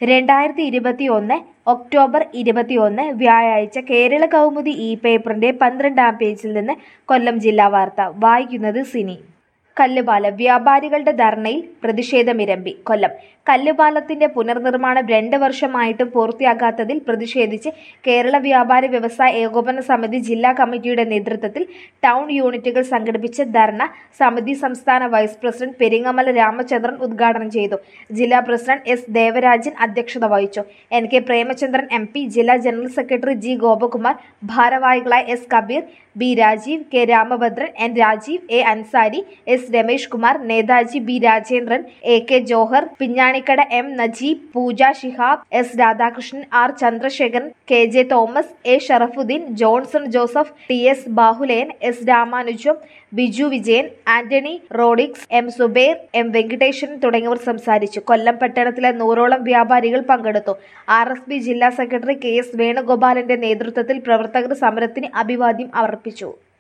രണ്ടായിരത്തി ഇരുപത്തി ഒന്ന് ഒക്ടോബർ ഇരുപത്തിയൊന്ന് വ്യാഴാഴ്ച കേരള കൗമുദി ഇ പേപ്പറിന്റെ പന്ത്രണ്ടാം പേജിൽ നിന്ന് കൊല്ലം ജില്ലാ വാർത്ത വായിക്കുന്നത് സിനി കല്ലുപാലം വ്യാപാരികളുടെ ധർണയിൽ പ്രതിഷേധമിരമ്പി കൊല്ലം കല്ലുപാലത്തിന്റെ പുനർനിർമ്മാണം രണ്ട് വർഷമായിട്ടും പൂർത്തിയാകാത്തതിൽ പ്രതിഷേധിച്ച് കേരള വ്യാപാരി വ്യവസായ ഏകോപന സമിതി ജില്ലാ കമ്മിറ്റിയുടെ നേതൃത്വത്തിൽ ടൗൺ യൂണിറ്റുകൾ സംഘടിപ്പിച്ച ധർണ സമിതി സംസ്ഥാന വൈസ് പ്രസിഡന്റ് പെരിങ്ങമല രാമചന്ദ്രൻ ഉദ്ഘാടനം ചെയ്തു ജില്ലാ പ്രസിഡന്റ് എസ് ദേവരാജൻ അധ്യക്ഷത വഹിച്ചു N K Premachandran M P ജില്ലാ ജനറൽ സെക്രട്ടറി ജി ഗോപകുമാർ ഭാരവാഹികളായ S Kabeer B Rajeev K Ramabhadran N Rajeev A Ansari S Ramesh Kumar Netaji B Rajendran A K Johar Pinjanikkada M Najeeb Pooja Shihab S Radhakrishnan R Chandrasekharan K J Thomas A Sharafudheen Johnson Joseph T S Bahuleyan S Ramanujam Biju Vijayan Antony Rodix M Subair M Venkateswaran തുടങ്ങിയവർ സംസാരിച്ചു കൊല്ലം പട്ടണത്തിലെ നൂറോളം വ്യാപാരികൾ പങ്കെടുത്തു ആർ എസ് പി ജില്ലാ സെക്രട്ടറി കെ എസ് വേണുഗോപാലിന്റെ നേതൃത്വത്തിൽ പ്രവർത്തകർ സമരത്തിന് അഭിവാദ്യം അർപ്പിച്ചു